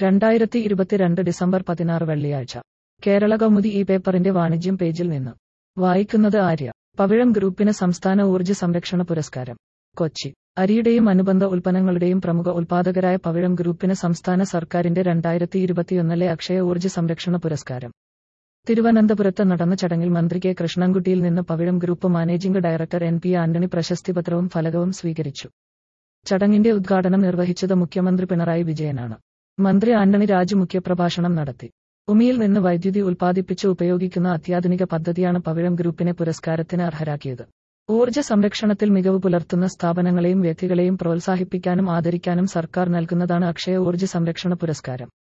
രണ്ടായിരത്തി ഇരുപത്തിരണ്ട് ഡിസംബർ പതിനാറ് വെള്ളിയാഴ്ച കേരള കൗമുദി ഈ പേപ്പറിന്റെ വാണിജ്യം പേജിൽ നിന്ന് വായിക്കുന്നത് ആര്യ പവിഴം ഗ്രൂപ്പിന് സംസ്ഥാന ഊർജ്ജ സംരക്ഷണ പുരസ്കാരം കൊച്ചി അരിയുടെയും അനുബന്ധ ഉൽപ്പന്നങ്ങളുടെയും പ്രമുഖ ഉൽപാദകരായ പവിഴം ഗ്രൂപ്പിന് സംസ്ഥാന സർക്കാരിന്റെ രണ്ടായിരത്തി ഇരുപത്തിയൊന്നിലെ അക്ഷയ ഊർജ്ജ സംരക്ഷണ പുരസ്കാരം തിരുവനന്തപുരത്ത് നടന്ന ചടങ്ങിൽ മന്ത്രി കെ കൃഷ്ണൻകുട്ടിയിൽ നിന്ന് Pavizham group managing director N P Antony പ്രശസ്തിപത്രവും ഫലകവും സ്വീകരിച്ചു ചടങ്ങിന്റെ ഉദ്ഘാടനം നിർവഹിച്ചത് മുഖ്യമന്ത്രി പിണറായി വിജയനാണ് മന്ത്രി ആന്റണി രാജു മുഖ്യപ്രഭാഷണം നടത്തി ഉമിയിൽ നിന്ന് വൈദ്യുതി ഉൽപ്പാദിപ്പിച്ച് ഉപയോഗിക്കുന്ന അത്യാധുനിക പദ്ധതിയാണ് പവിഴം ഗ്രൂപ്പിനെ പുരസ്കാരത്തിന് അർഹരാക്കിയത് ഊർജ്ജ സംരക്ഷണത്തിൽ മികവ് പുലർത്തുന്ന സ്ഥാപനങ്ങളെയും വ്യക്തികളെയും പ്രോത്സാഹിപ്പിക്കാനും ആദരിക്കാനും സർക്കാർ നൽകുന്നതാണ് അക്ഷയ ഊർജ്ജ സംരക്ഷണ പുരസ്കാരം